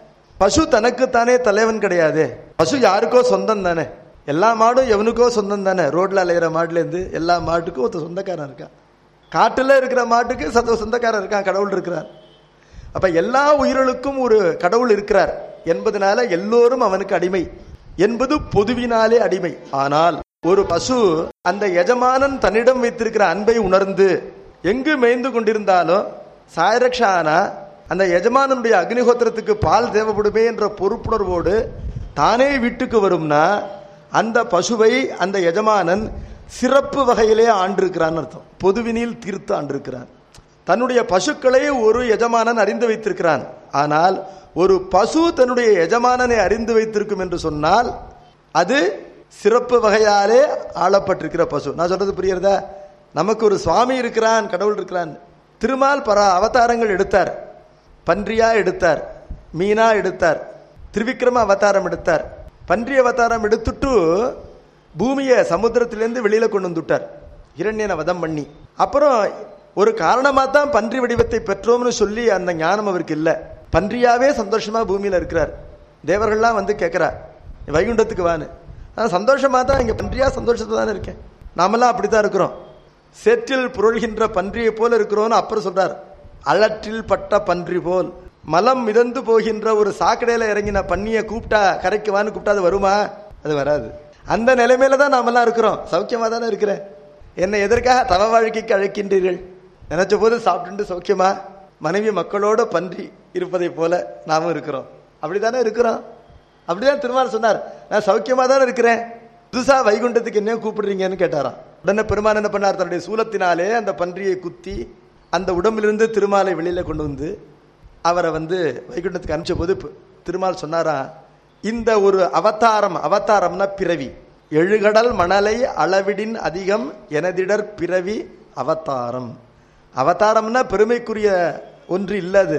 பசு தனக்குத்தானே தலைவன் கிடையாது பசு யாருக்கோ சொந்தம் தானே எல்லா மாடும் எவனுக்கோ சொந்தம் தானே ரோட்ல அலையிற மாட்டுல இருந்து எல்லா மாட்டுக்கும் ஒருத்த சொந்தக்காரன் இருக்கான் காட்டுல இருக்கிற மாட்டுக்கு சத்த சொந்தக்காரன் இருக்கான் கடவுள் இருக்கிறார் அப்ப எல்லா உயிர்களுக்கும் ஒரு கடவுள் இருக்கிறார் என்பதனால எல்லோரும் அவனுக்கு அடிமை என்பது பொதுவினாலே அடிமை ஆனால் ஒரு பசு அந்த எஜமானன் தன்னிடம் வைத்திருக்கிற அன்பை உணர்ந்து எங்கு மேய்ந்து கொண்டிருந்தாலும் சாயரக்ஷா ஆனா அந்த எஜமானனுடைய அக்னிஹோத்திரத்துக்கு பால் தேவைப்படுமே என்ற பொறுப்புணர்வோடு தானே வீட்டுக்கு வரும்னா அந்த பசுவை அந்த எஜமானன் சிறப்பு வகையிலே ஆண்டிருக்கிறான்னு அர்த்தம் பொதுவினில் தீர்த்து ஆண்டிருக்கிறான் தன்னுடைய பசுக்களை ஒரு எஜமானன் அறிந்து வைத்திருக்கிறான் ஆனால் ஒரு பசு தன்னுடைய எஜமானனை அறிந்து வைத்திருக்கும் என்று சொன்னால் அது சிறப்பு வகையாலே ஆளப்பட்டிருக்கிற பசு நான் சொல்றது புரியுறதா நமக்கு ஒரு சுவாமி இருக்கிறான் கடவுள் இருக்கிறான் திருமால் பல அவதாரங்கள் எடுத்தார் பன்றியா எடுத்தார் மீனா எடுத்தார் திரிவிக்ரம அவதாரம் எடுத்தார் பன்றி அவதாரம் எடுத்துட்டு பூமியை சமுத்திரத்திலேருந்து வெளியில கொண்டு வந்துட்டார் இரண்யனை வதம் பண்ணி அப்புறம் ஒரு காரணமா தான் பன்றி வடிவத்தை பெற்றோம்னு சொல்லி அந்த ஞானம் அவருக்கு இல்ல பன்றியாவே சந்தோஷமா பூமியில இருக்கிறார் தேவர்கள்லாம் வந்து கேட்கிறா வைகுண்டத்துக்கு வான்னு நான் சந்தோஷமா தான் இங்க பன்றியா சந்தோஷத்துல தானே இருக்கேன் நாமெல்லாம் அப்படித்தான் இருக்கிறோம் சேற்றில் புரள்கின்ற பன்றியை போல இருக்கிறோம்னு அப்புறம் சொல்றார் அலற்றில் பட்ட பன்றி போல் மலம் மிதந்து போகின்ற ஒரு சாக்கடையில இறங்கின பன்னியை கூப்பிட்டா கரைக்கு வான்னு கூப்பிட்டா அது வருமா அது வராது அந்த நிலைமையில தான் நாமெல்லாம் இருக்கிறோம் சௌக்கியமா தானே இருக்கிறேன் என்னை எதற்காக தவ வாழ்க்கைக்கு அழைக்கின்றீர்கள் நினைச்ச போது சாப்பிட்டு சௌக்கியமா மனைவி மக்களோட பன்றி இருப்பதை போல நாமும் இருக்கிறோம் அப்படித்தானே இருக்கிறோம் அப்படிதான் திருமால் சொன்னார் நான் சௌக்கியமா தானே இருக்கிறேன் புதுசா வைகுண்டத்துக்கு என்ன கூப்பிடுறீங்கன்னு கேட்டாராம் உடனே பெருமான் என்ன பண்ணார் தன்னுடைய சூலத்தினாலே அந்த பன்றியை குத்தி அந்த உடம்பிலிருந்து திருமாலை வெளியில கொண்டு வந்து அவரை வந்து வைகுண்டத்துக்கு அனுப்பிச்ச போது ப- திருமால் சொன்னாரா இந்த ஒரு அவதாரம் அவதாரம்னா பிறவி எழுகடல் மணலை அளவிடின் அதிகம் எனதிடர் பிறவி அவதாரம் அவதாரம்னா பெருமைக்குரிய ஒன்று இல்லது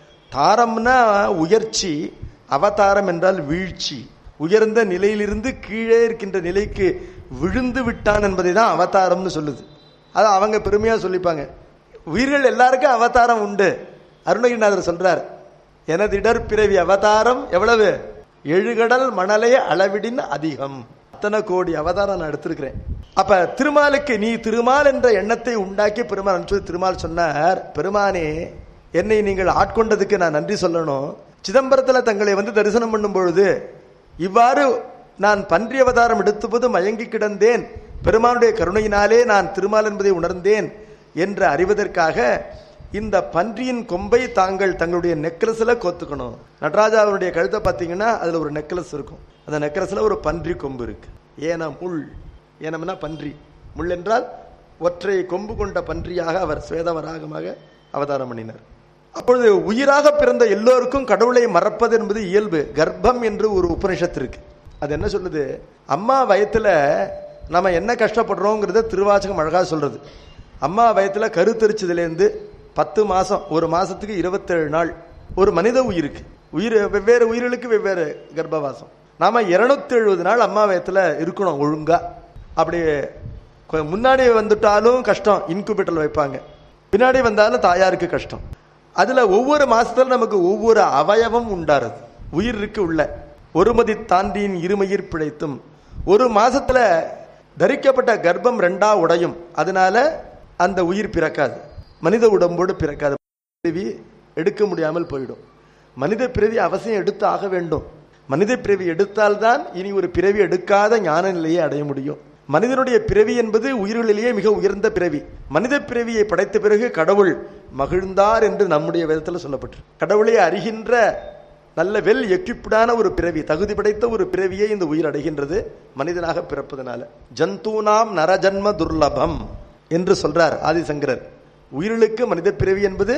தாரம்னா உயர்ச்சி அவதாரம் என்றால் வீழ்ச்சி உயர்ந்த நிலையிலிருந்து கீழே இருக்கின்ற நிலைக்கு விழுந்து விட்டான் என்பதை தான் அவதாரம்னு சொல்லுது அது அவங்க பெருமையா சொல்லிப்பாங்க உயிர்கள் எல்லாருக்கும் அவதாரம் உண்டு அருணகிரிநாதர் சொல்றார் எனது இடர்பிறவி அவதாரம் எவ்வளவு எழுகடல் மணலை அளவிடின் அதிகம் அத்தனை கோடி அவதாரம் நான் எடுத்திருக்கிறேன் அப்ப திருமாலுக்கு நீ திருமால் என்ற எண்ணத்தை உண்டாக்கி பெருமாள் அனுப்பிச்சு திருமால் சொன்னார் பெருமானே என்னை நீங்கள் ஆட்கொண்டதுக்கு நான் நன்றி சொல்லணும் சிதம்பரத்துல தங்களை வந்து தரிசனம் பண்ணும் பொழுது இவ்வாறு நான் பன்றி அவதாரம் எடுத்தபோது மயங்கி கிடந்தேன் பெருமானுடைய கருணையினாலே நான் திருமால் என்பதை உணர்ந்தேன் என்று அறிவதற்காக இந்த பன்றியின் கொம்பை தாங்கள் தங்களுடைய நெக்லஸ்ல கோத்துக்கணும் நடராஜாவுடைய கழுத்தை பார்த்தீங்கன்னா அதுல ஒரு நெக்லஸ் இருக்கும் அந்த நெக்லஸ்ல ஒரு பன்றி கொம்பு இருக்கு ஏன முள் ஏனம்னா பன்றி முள் என்றால் ஒற்றை கொம்பு கொண்ட பன்றியாக அவர் சுவேதவராகமாக அவதாரம் பண்ணினார் அப்பொழுது உயிராக பிறந்த எல்லோருக்கும் கடவுளை மறப்பது என்பது இயல்பு கர்ப்பம் என்று ஒரு உபனிஷத்து இருக்கு அது என்ன சொல்லுது அம்மா வயத்துல நம்ம என்ன கஷ்டப்படுறோங்கிறத திருவாச்சகம் அழகா சொல்றது அம்மா வயத்துல கருத்தரிச்சதுலேருந்து பத்து மாசம் ஒரு மாசத்துக்கு இருபத்தேழு நாள் ஒரு மனித உயிருக்கு உயிர் வெவ்வேறு உயிர்களுக்கு வெவ்வேறு கர்ப்பவாசம் நாம இருநூத்தி எழுபது நாள் அம்மா வயத்துல இருக்கணும் ஒழுங்கா அப்படி கொ- முன்னாடி வந்துட்டாலும் கஷ்டம் இன்குபேட்டர்ல வைப்பாங்க பின்னாடி வந்தாலும் தாயாருக்கு கஷ்டம் அதுல ஒவ்வொரு மாசத்துல நமக்கு ஒவ்வொரு அவயவம் உண்டாருது உயிர் இருக்கு உள்ள ஒருமதி தாண்டியின் இருமயிர் பிழைத்தும் ஒரு மாசத்துல தரிக்கப்பட்ட கர்ப்பம் ரெண்டா உடையும் அதனால அந்த உயிர் பிறக்காது மனித உடம்போடு பிறக்காது பிறவி எடுக்க முடியாமல் போயிடும் மனித பிறவி அவசியம் எடுத்து ஆக வேண்டும் மனித பிறவி எடுத்தால்தான் இனி ஒரு பிறவி எடுக்காத ஞான நிலையை அடைய முடியும் மனிதனுடைய பிறவி என்பது உயிர்களிலேயே மிக உயர்ந்த பிறவி மனித பிறவியை படைத்த பிறகு கடவுள் மகிழ்ந்தார் என்று நம்முடைய வேதத்தில் சொல்லப்பட்டு கடவுளை அறிகின்ற நல்ல வெல் எக்யூப்டான ஒரு பிறவி தகுதி படைத்த ஒரு பிறவியை இந்த உயிர் அடைகின்றது மனிதனாக பிறப்பதனால ஜந்தூனாம் நரஜன்ம துர்லபம் என்று சொல்றார் ஆதிசங்கரர் உயிர்களுக்கு மனித பிறவி என்பது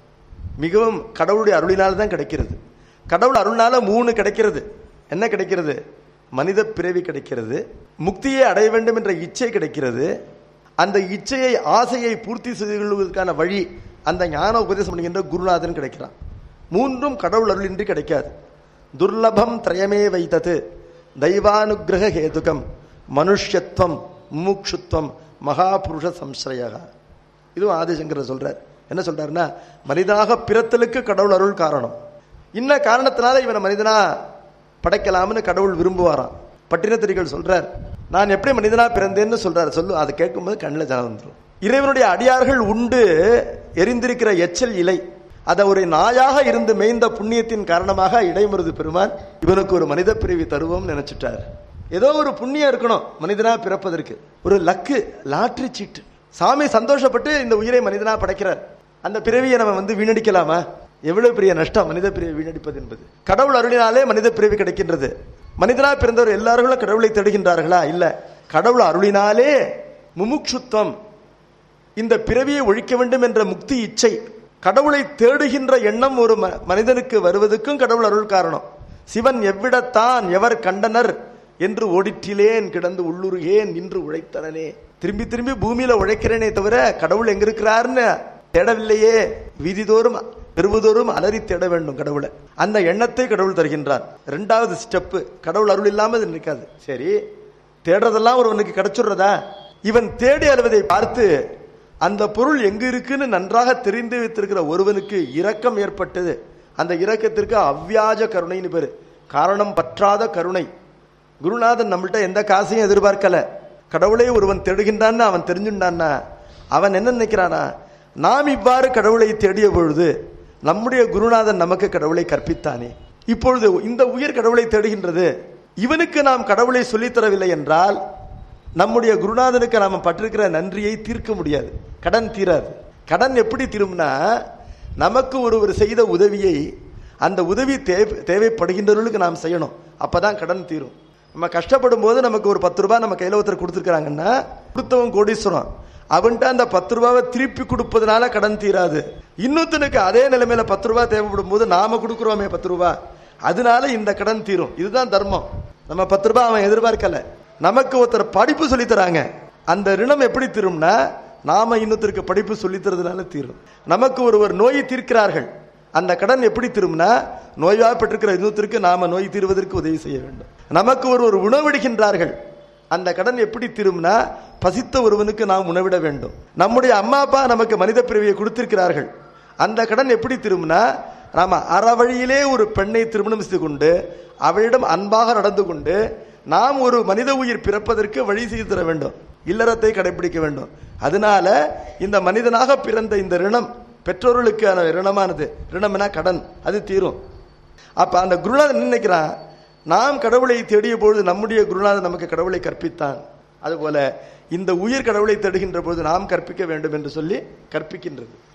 மிகவும் கடவுளுடைய அருளினால் தான் கிடைக்கிறது கடவுள் அருள்னால மூணு கிடைக்கிறது என்ன கிடைக்கிறது மனித பிறவி கிடைக்கிறது முக்தியை அடைய வேண்டும் என்ற இச்சை கிடைக்கிறது அந்த இச்சையை ஆசையை பூர்த்தி செய்து கொள்வதற்கான வழி அந்த ஞான உபதேசம் பண்ணுகின்ற குருநாதன் கிடைக்கிறான் மூன்றும் கடவுள் அருளின்றி கிடைக்காது துர்லபம் திரயமே வைத்தது தெய்வானுகிரக ஹேதுகம் மனுஷ்யத்துவம் முமுட்சுத்துவம் மகாபுருஷ சம்ஸ்ரயா இதுவும் ஆதிசங்கரர் சொல்றார் என்ன சொல்றாருன்னா மனிதனாக பிறத்தலுக்கு கடவுள் அருள் காரணம் இன்ன காரணத்தினால இவனை மனிதனா படைக்கலாம்னு கடவுள் விரும்புவாராம் பட்டினத்திரிகள் சொல்றார் நான் எப்படி மனிதனா பிறந்தேன்னு சொல்றாரு சொல்லு அதை கேட்கும்போது கண்ணில் ஜனம் வந்துடும் இறைவனுடைய அடியார்கள் உண்டு எரிந்திருக்கிற எச்சல் இலை அதை ஒரு நாயாக இருந்து மேய்ந்த புண்ணியத்தின் காரணமாக இடைமருது பெருமான் இவனுக்கு ஒரு மனித பிரிவி தருவோம் நினைச்சிட்டார் ஏதோ ஒரு புண்ணியம் இருக்கணும் மனிதனா பிறப்பதற்கு ஒரு லக்கு லாட்ரி சீட்டு சாமி சந்தோஷப்பட்டு இந்த உயிரை மனிதனா படைக்கிறார் அந்த பிறவியை நம்ம வந்து வீணடிக்கலாமா எவ்வளவு பெரிய நஷ்டம் மனித பிறவி வீணடிப்பது என்பது கடவுள் அருளினாலே மனித பிறவி கிடைக்கின்றது மனிதனா பிறந்தவர் எல்லார்களும் கடவுளை தேடுகின்றார்களா இல்ல கடவுள் அருளினாலே முமுட்சுத்துவம் இந்த பிறவியை ஒழிக்க வேண்டும் என்ற முக்தி இச்சை கடவுளை தேடுகின்ற எண்ணம் ஒரு ம- மனிதனுக்கு வருவதற்கும் கடவுள் அருள் காரணம் சிவன் எவ்விடத்தான் எவர் கண்டனர் என்று ஓடிற்றிலேன் கிடந்து உள்ளுருகேன் நின்று உழைத்தனனே திரும்பி திரும்பி பூமியில உழைக்கிறேனே தவிர கடவுள் எங்க இருக்கிறாருன்னு தேடவில்லையே வீதிதோறும் பெருவதோறும் அலறி தேட வேண்டும் கடவுளை அந்த எண்ணத்தை கடவுள் தருகின்றார் இரண்டாவது ஸ்டெப்பு கடவுள் அருள் இல்லாம இது நிற்காது சரி தேடுறதெல்லாம் ஒருவனுக்கு கிடைச்சுடுறதா இவன் தேடி அழுவதை பார்த்து அந்த பொருள் எங்க இருக்குன்னு நன்றாக தெரிந்து வைத்திருக்கிற ஒருவனுக்கு இரக்கம் ஏற்பட்டது அந்த இரக்கத்திற்கு அவ்வியாஜ கருணைன்னு பேரு காரணம் பற்றாத கருணை குருநாதன் நம்மள்ட்ட எந்த காசையும் எதிர்பார்க்கல கடவுளை ஒருவன் தேடுகின்றான்னு அவன் தெரிஞ்சுட்டான்னா அவன் என்ன நினைக்கிறானா நாம் இவ்வாறு கடவுளை தேடிய பொழுது நம்முடைய குருநாதன் நமக்கு கடவுளை கற்பித்தானே இப்பொழுது இந்த உயிர் கடவுளை தேடுகின்றது இவனுக்கு நாம் கடவுளை சொல்லித் தரவில்லை என்றால் நம்முடைய குருநாதனுக்கு நாம பட்டிருக்கிற நன்றியை தீர்க்க முடியாது கடன் தீராது கடன் எப்படி தீரும்னா நமக்கு ஒருவர் செய்த உதவியை அந்த உதவி தேவை தேவைப்படுகின்றவர்களுக்கு நாம் செய்யணும் அப்பதான் கடன் தீரும் நம்ம கஷ்டப்படும் போது நமக்கு ஒரு பத்து ரூபாய் நம்ம கையில ஒருத்தர் கொடுத்துருக்காங்கன்னா கொடுத்தவன் கோடீஸ்வரன் அவன்கிட்ட அந்த பத்து ரூபாவை திருப்பி கொடுப்பதனால கடன் தீராது இன்னொருத்தனுக்கு அதே நிலைமையில பத்து ரூபாய் தேவைப்படும் போது நாம கொடுக்குறோமே பத்து ரூபாய் அதனால இந்த கடன் தீரும் இதுதான் தர்மம் நம்ம பத்து ரூபாய் அவன் எதிர்பார்க்கல நமக்கு ஒருத்தர் படிப்பு சொல்லித் தராங்க அந்த ரிணம் எப்படி தீரும்னா நாம இன்னொருத்தருக்கு படிப்பு சொல்லித் தரதுனால தீரும் நமக்கு ஒருவர் நோயை தீர்க்கிறார்கள் அந்த கடன் எப்படி திரும்பினா நோய்வாய்ப்பட்டிருக்கிற இன்னொருத்தருக்கு நாம நோய் தீர்வதற்கு உதவி செய்ய வேண்டும் நமக்கு ஒரு ஒரு உணவளிக்கின்றார்கள் அந்த கடன் எப்படி திரும்பினா பசித்த ஒருவனுக்கு நாம் உணவிட வேண்டும் நம்முடைய அம்மா அப்பா நமக்கு மனித பிறவியை கொடுத்திருக்கிறார்கள் அந்த கடன் எப்படி திரும்பினா நாம அறவழியிலே ஒரு பெண்ணை திருமணம் செய்து கொண்டு அவளிடம் அன்பாக நடந்து கொண்டு நாம் ஒரு மனித உயிர் பிறப்பதற்கு வழி செய்து தர வேண்டும் இல்லறத்தை கடைபிடிக்க வேண்டும் அதனால இந்த மனிதனாக பிறந்த இந்த ரிணம் பெற்றோர்களுக்கான ரிணமானது ரிணம்னா கடன் அது தீரும் அப்ப அந்த குருநாதன் என்ன நினைக்கிறான் நாம் கடவுளை தேடிய பொழுது நம்முடைய குருநாதன் நமக்கு கடவுளை கற்பித்தான் அதுபோல இந்த உயிர் கடவுளை தேடுகின்ற பொழுது நாம் கற்பிக்க வேண்டும் என்று சொல்லி கற்பிக்கின்றது